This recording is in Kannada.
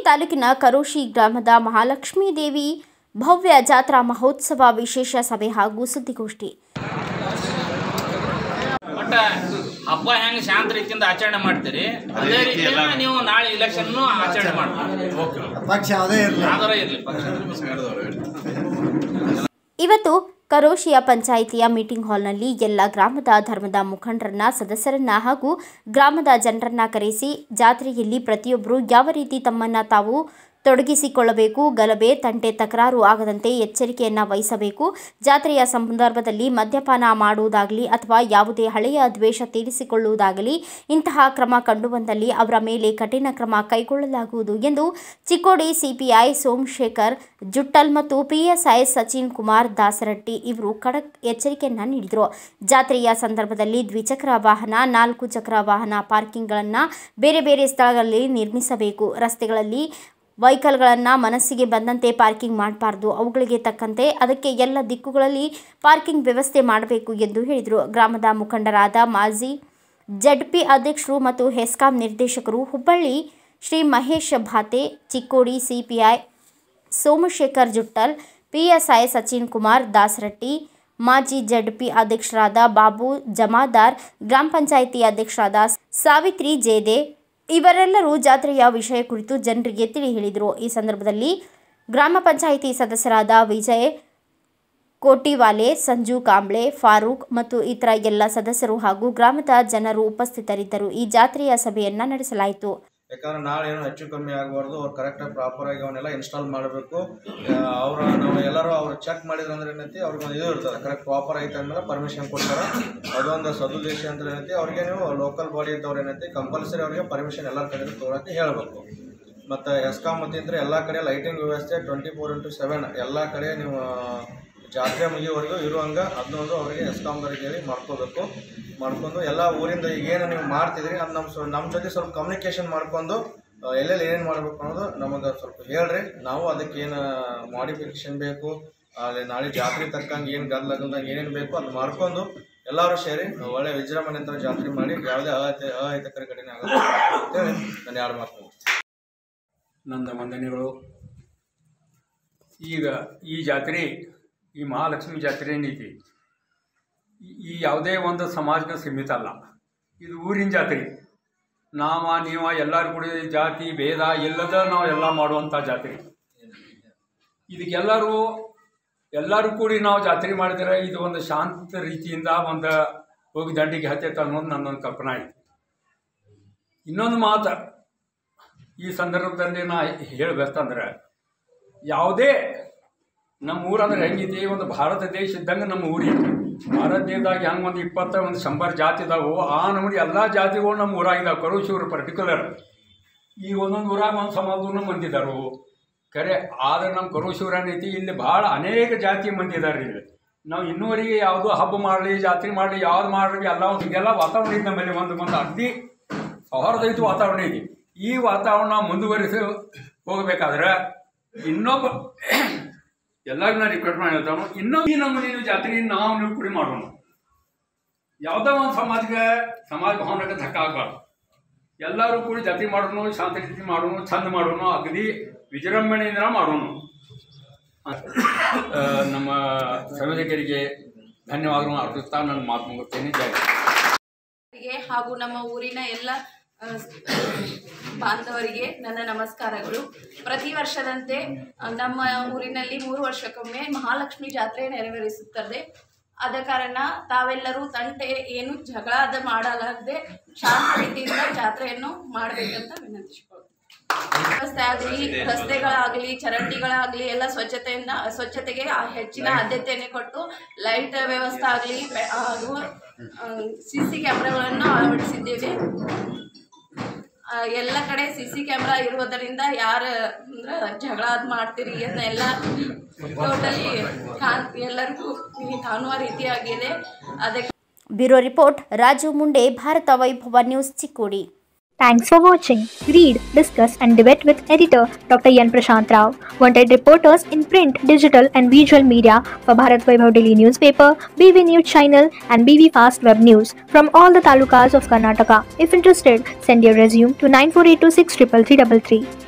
ತಾಲೂಕಿನ ಕರೋಶಿ ಗ್ರಾಮದ ಮಹಾಲಕ್ಷ್ಮೀ ದೇವಿ ಭವ್ಯ ಜಾತ್ರಾ ಮಹೋತ್ಸವ ವಿಶೇಷ ಸಭೆ ಹಾಗೂ ಸುದ್ದಿಗೋಷ್ಠಿ ಬಟ್ ಹಬ್ಬ ಹೆಂಗ್ ಶಾಂತ ರೀತಿಯಿಂದ ಆಚರಣೆ ಮಾಡ್ತೀರಿ ಅದೇ ರೀತಿ ನೀವು ನಾಳೆ ಇಲೆಕ್ಷನ್ ಆಚರಣೆ ಮಾಡ್ತೀರಿ ಪಕ್ಷ ಯಾವುದೇ ಇರಲಿ ಯಾವ್ದಾರ ಇರ್ಲಿ ಪಕ್ಷ ಇವತ್ತು ಕರೋಶಿಯ ಪಂಚಾಯಿತಿಯ ಮೀಟಿಂಗ್ ಹಾಲ್ನಲ್ಲಿ ಎಲ್ಲ ಗ್ರಾಮದ ಧರ್ಮದ ಮುಖಂಡರನ್ನ ಸದಸ್ಯರನ್ನ ಹಾಗೂ ಗ್ರಾಮದ ಜನರನ್ನ ಕರೆಸಿ ಜಾತ್ರೆಯಲ್ಲಿ ಪ್ರತಿಯೊಬ್ಬರು ಯಾವ ರೀತಿ ತಮ್ಮನ್ನ ತಾವು ತೊಡಗಿಸಿಕೊಳ್ಳಬೇಕು ಗಲಭೆ ತಂಟೆ ತಕರಾರು ಆಗದಂತೆ ಎಚ್ಚರಿಕೆಯನ್ನ ವಹಿಸಬೇಕು ಜಾತ್ರೆಯ ಸಂದರ್ಭದಲ್ಲಿ ಮದ್ಯಪಾನ ಮಾಡುವುದಾಗಲಿ ಅಥವಾ ಯಾವುದೇ ಹಳೆಯ ದ್ವೇಷ ತೀರಿಸಿಕೊಳ್ಳುವುದಾಗಲಿ ಇಂತಹ ಕ್ರಮ ಕಂಡುಬಂದಲ್ಲಿ ಅವರ ಮೇಲೆ ಕಠಿಣ ಕ್ರಮ ಕೈಗೊಳ್ಳಲಾಗುವುದು ಎಂದು ಚಿಕ್ಕೋಡಿ ಸಿಪಿಐ ಸೋಮಶೇಖರ್ ಜುಟ್ಟಲ್ ಮತ್ತು ಪಿಎಸ್ಐ ಸಚಿನ್ ಕುಮಾರ್ ದಾಸರಟ್ಟಿ ಇವರು ಖಡಕ್ ಎಚ್ಚರಿಕೆಯನ್ನ ನೀಡಿದರು ಜಾತ್ರೆಯ ಸಂದರ್ಭದಲ್ಲಿ ದ್ವಿಚಕ್ರ ವಾಹನ ನಾಲ್ಕು ಚಕ್ರ ವಾಹನ ಪಾರ್ಕಿಂಗ್ಗಳನ್ನು ಬೇರೆ ಬೇರೆ ಸ್ಥಳಗಳಲ್ಲಿ ನಿರ್ಮಿಸಬೇಕು ರಸ್ತೆಗಳಲ್ಲಿ ವೆಹಿಕಲ್ಗಳನ್ನು ಮನಸ್ಸಿಗೆ ಬಂದಂತೆ ಪಾರ್ಕಿಂಗ್ ಮಾಡಬಾರ್ದು ಅವುಗಳಿಗೆ ತಕ್ಕಂತೆ ಅದಕ್ಕೆ ಎಲ್ಲ ದಿಕ್ಕುಗಳಲ್ಲಿ ಪಾರ್ಕಿಂಗ್ ವ್ಯವಸ್ಥೆ ಮಾಡಬೇಕು ಎಂದು ಹೇಳಿದರು ಗ್ರಾಮದ ಮುಖಂಡರಾದ ಮಾಜಿ ಜಡ್ಪಿ ಅಧ್ಯಕ್ಷರು ಮತ್ತು ಹೆಸ್ಕಾಂ ನಿರ್ದೇಶಕರು ಹುಬ್ಬಳ್ಳಿ ಶ್ರೀ ಮಹೇಶ್ ಭಾತೆ ಚಿಕ್ಕೋಡಿ ಸಿಪಿಐ ಸೋಮಶೇಖರ್ ಜುಟ್ಟಲ್ ಪಿಎಸ್ಐ ಸಚಿನ್ ಕುಮಾರ್ ದಾಸರಟ್ಟಿ ಮಾಜಿ ಜಡ್ಪಿ ಅಧ್ಯಕ್ಷರಾದ ಬಾಬು ಜಮಾದಾರ್ ಗ್ರಾಮ ಪಂಚಾಯಿತಿ ಅಧ್ಯಕ್ಷರಾದ ಸಾವಿತ್ರಿ ಜೇದೆ ಇವರೆಲ್ಲರೂ ಜಾತ್ರೆಯ ವಿಷಯ ಕುರಿತು ಜನರಿಗೆ ತಿಳಿ ಹೇಳಿದರು ಈ ಸಂದರ್ಭದಲ್ಲಿ ಗ್ರಾಮ ಪಂಚಾಯಿತಿ ಸದಸ್ಯರಾದ ವಿಜಯ್ ಕೋಟಿವಾಲೆ ಸಂಜು ಕಾಂಬ್ಳೆ ಫಾರೂಕ್ ಮತ್ತು ಇತರ ಎಲ್ಲ ಸದಸ್ಯರು ಹಾಗೂ ಗ್ರಾಮದ ಜನರು ಉಪಸ್ಥಿತರಿದ್ದರು ಈ ಜಾತ್ರೆಯ ಸಭೆಯನ್ನ ನಡೆಸಲಾಯಿತು ಯಾಕಂದ್ರೆ ನಾಳೆ ಏನು ಹೆಚ್ಚು ಕಮ್ಮಿ ಆಗಬಾರ್ದು ಅವ್ರು ಕರೆಕ್ಟಾಗಿ ಪ್ರಾಪರಾಗಿ ಅವನ್ನೆಲ್ಲ ಇನ್ಸ್ಟಾಲ್ ಮಾಡಬೇಕು ಅವ್ರ ನಾವು ಎಲ್ಲರೂ ಅವ್ರು ಚೆಕ್ ಮಾಡಿದ್ರು ಅಂದ್ರೆ ಏನೈತಿ ಅವ್ರಿಗೆ ಒಂದು ಇದು ಇರ್ತದೆ ಕರೆಕ್ಟ್ ಪ್ರಾಪರ್ ಐತೆ ಅಂದ್ಮೇಲೆ ಪರ್ಮಿಷನ್ ಕೊಡ್ತಾರೆ ಅದೊಂದು ಸದುದ್ದೇಶ ಅಂತ ಏನೈತಿ ಅವ್ರಿಗೆ ನೀವು ಲೋಕಲ್ ಬಾಡಿ ಇದ್ದವ್ರು ಏನೈತಿ ಕಂಪಲ್ಸರಿ ಅವ್ರಿಗೆ ಪರ್ಮಿಷನ್ ಎಲ್ಲ ಕಡೆ ತೊಗೊಳಕ್ಕೆ ಹೇಳಬೇಕು ಮತ್ತು ಎಸ್ಕಾಮ್ ಮತ್ತಿಂದ್ರೆ ಎಲ್ಲ ಕಡೆ ಲೈಟಿಂಗ್ ವ್ಯವಸ್ಥೆ ಟ್ವೆಂಟಿ ಫೋರ್ ಇಂಟು ಸೆವೆನ್ ಎಲ್ಲ ಕಡೆ ನೀವು ಜಾತ್ರೆ ಮುಗಿಯೋವರೆಗೂ ಇರುವಂಗ ಅದನ್ನೊಂದು ಅವರಿಗೆ ಎಸ್ಕಾಮ್ದವ್ರಿಗೆ ಹೇಳಿ ಮಾಡ್ಕೋಬೇಕು ಮಾಡ್ಕೊಂಡು ಎಲ್ಲ ಊರಿಂದ ಈಗ ಏನು ನೀವು ಮಾಡ್ತಿದ್ರಿ ಅದು ನಮ್ಮ ಸ್ವ ನಮ್ಮ ಜೊತೆ ಸ್ವಲ್ಪ ಕಮ್ಯುನಿಕೇಷನ್ ಮಾಡ್ಕೊಂಡು ಆ, ಎಲ್ಲೆಲ್ಲಿ ಏನೇನು ಮಾಡಬೇಕು ಅನ್ನೋದು ನಮಗೆ ಸ್ವಲ್ಪ ಹೇಳ್ರಿ ನಾವು ಅದಕ್ಕೆ ಏನು ಮಾಡಿಫಿಕೇಷನ್ ಬೇಕು ಅಲ್ಲಿ ನಾಳೆ ಜಾತ್ರೆ ತಕ್ಕಂಗೆ ಏನು ಗದ್ದಲಗಲ್ದಂಗೆ ಏನೇನು ಬೇಕು ಅದು ಮಾಡ್ಕೊಂಡು ಎಲ್ಲರೂ ಸೇರಿ ಒಳ್ಳೆ ವಿಜೃಂಭಣೆ ಅಂತ ಜಾತ್ರೆ ಮಾಡಿ ಯಾವುದೇ ಅಹಿತ ಅಹಿತಕರ ಘಟನೆ ಆಗುತ್ತೆ ಅಂತೇಳಿ ನಾನು ಎರಡು ಮಾತು ಮುಗಿಸ್ತೀನಿ. ನನ್ನ ವಂದನೆಗಳು ಈಗ ಈ ಜಾತ್ರೆ ಈ ಮಹಾಲಕ್ಷ್ಮಿ ಜಾತ್ರೆ ಏನೈತಿ ಈ- ಈ ಯಾವುದೇ ಒಂದು ಸಮಾಜಕ್ಕೆ ಸೀಮಿತ ಅಲ್ಲ ಇದು ಊರಿನ ಜಾತ್ರೆ ನಾವ ನೀವ ಎಲ್ಲರೂ ಕೂಡ ಜಾತಿ ಭೇದ ಎಲ್ಲದ ನಾವು ಎಲ್ಲ ಮಾಡುವಂಥ ಜಾತ್ರೆ ಇದಕ್ಕೆಲ್ಲರೂ ಎಲ್ಲರೂ ಕೂಡಿ ನಾವು ಜಾತ್ರೆ ಮಾಡಿದರೆ ಇದು ಒಂದು ಶಾಂತ ರೀತಿಯಿಂದ ಒಂದು ಹೋಗಿ ದಂಡಿಗೆ ಹತ್ತೈತೆ ಅನ್ನೋದು ನನ್ನೊಂದು ಕಲ್ಪನೆ ಐತಿ ಇನ್ನೊಂದು ಮಾತು ಈ ಸಂದರ್ಭದಲ್ಲಿ ನಾ ಹೇಳಬೇಕಂದ್ರೆ ಯಾವುದೇ ನಮ್ಮ ಊರಂದ್ರೆ ಹೆಂಗಿದೆ ಒಂದು ಭಾರತ ದೇಶ ಇದ್ದಂಗೆ ನಮ್ಮ ಊರಿಗೆ ಭಾರತ ದೇಶದಾಗ ಹೆಂಗೆ ಒಂದು ಇಪ್ಪತ್ತ ಒಂದು ಶಂಬರ್ ಜಾತಿ ಇದಾವು ಆ ನಮೂನಿ ಎಲ್ಲ ಜಾತಿಗಳು ನಮ್ಮ ಊರಾಗಿದ್ದಾವೆ ಕರುಶಿವರು ಪರ್ಟಿಕ್ಯುಲರ್ ಈ ಒಂದೊಂದು ಊರಾಗ ಒಂದು ಸಮಾಜದೂ ಮಂದಿ ಇದ್ದಾರು ಖರೆ ಆದ್ರೆ ನಮ್ಮ ಕರುಶಿವರ ಏನೈತಿ ಇಲ್ಲಿ ಭಾಳ ಅನೇಕ ಜಾತಿ ಮಂದಿ ಇದ್ದಾರೆ ಇಲ್ಲಿ ನಾವು ಇನ್ನೂವರೆಗೆ ಯಾವುದೋ ಹಬ್ಬ ಮಾಡಲಿ ಜಾತ್ರೆ ಮಾಡಲಿ ಯಾವ್ದು ಮಾಡಲಿ ಎಲ್ಲ ಒಂದು ಹಿಂಗೆಲ್ಲ ವಾತಾವರಣ ಇದೆ ನಮ್ಮಲ್ಲಿ ಒಂದು ಒಂದು ಅಗ್ದಿ ಸೌಹಾರ್ದಯುತ ವಾತಾವರಣ ಇದೆ ಈ ವಾತಾವರಣ ಮುಂದುವರಿಸಿ ಹೋಗಬೇಕಾದ್ರೆ ಇನ್ನೊಬ್ಬ ಎಲ್ಲರಿಗೂ ನಾನು ರಿಕ್ವೆಸ್ಟ್ ಮಾಡಿ ಹೇಳ್ತಾನು ಇನ್ನೊಂದು ಈ ನಮ್ಮ ನೀನು ಜಾತ್ರೆ ನಾವು ನೀವು ಕುಡಿ ಮಾಡೋಣ ಯಾವುದೋ ಒಂದು ಸಮಾಜಕ್ಕೆ ಸಮಾಜ ಭವನಕ್ಕೆ ಧಕ್ಕ ಆಗಬಾರ್ದು ಎಲ್ಲರೂ ಕೂಡಿ ಜಾತ್ರೆ ಮಾಡೋಣ ಶಾಂತ ರೀತಿ ಮಾಡೋಣ ಚಂದ ಮಾಡೋಣ ಅಗದಿ ವಿಜೃಂಭಣೆಯಿಂದ ಮಾಡೋಣ ಆ, ನಮ್ಮ ಸಂಯೋಜಕರಿಗೆ ಧನ್ಯವಾದಗಳನ್ನು ಅರ್ಪಿಸ್ತಾ ನನ್ನ ಮಾತು ಮುಗಿಸ್ತೇನೆ ಜೈ ಹಿಂದ್. ಗೆ ಹಾಗೂ ನಮ್ಮ ಊರಿನ ಎಲ್ಲ ಆ, ಬಾಂಧವರಿಗೆ ನನ್ನ ನಮಸ್ಕಾರಗಳು ಪ್ರತಿ ವರ್ಷದಂತೆ ಆ, ನಮ್ಮ ಊರಿನಲ್ಲಿ ಮೂರು ವರ್ಷಕ್ಕೊಮ್ಮೆ ಮಹಾಲಕ್ಷ್ಮಿ ಜಾತ್ರೆ ನೆರವೇರಿಸುತ್ತದೆ ಆದ ಕಾರಣ ತಾವೆಲ್ಲರೂ ತಂಟೆ ಏನು ಜಗಳ ಅದ ಮಾಡಲಾಗದೆ ಶಾಂತ ರೀತಿಯಿಂದ ಜಾತ್ರೆಯನ್ನು ಮಾಡಬೇಕಂತ ವಿನಂತಿಸಿಕೊಳ್ತೀನಿ ವ್ಯವಸ್ಥೆ ಆಗಲಿ ರಸ್ತೆಗಳಾಗಲಿ ಚರಂಡಿಗಳಾಗಲಿ ಎಲ್ಲ ಸ್ವಚ್ಛತೆಯಿಂದ ಸ್ವಚ್ಛತೆಗೆ ಆ ಹೆಚ್ಚಿನ ಆದ್ಯತೆಯನ್ನು ಕೊಟ್ಟು ಲೈಟ್ ವ್ಯವಸ್ಥೆ ಆಗಲಿ ಹಾಗೂ ಸಿ ಸಿ ಕ್ಯಾಮ್ರಾಗಳನ್ನು ಅಳವಡಿಸಿದ್ದೇವೆ ಆ, ಎಲ್ಲ ಕಡೆ ಸಿ ಸಿ ಕ್ಯಾಮ್ರಾ ಇರುವುದರಿಂದ ಯಾರು ಅಂದ್ರೆ ಜಗಳ ಅದ್ ಮಾಡ್ತೀರಿ ಅದನ್ನೆಲ್ಲ ಟೋಟಲಿ ಕಾನ್ ಎಲ್ಲರಿಗೂ ಈ ಕಾಣುವ ರೀತಿಯಾಗಿದೆ ಅದಕ್ಕೆ bureau report Raju Munde Bharata Vaibhava news Chikkodi Thanks for watching. Read, discuss, and debate with editor Dr. Yan Prashant Rao. Wanted reporters in print, digital, and visual media for Bharat Vaibhav Daily newspaper, BV News channel, and BV Fast Web News from all the talukas of Karnataka. If interested, send your resume to 9482633333.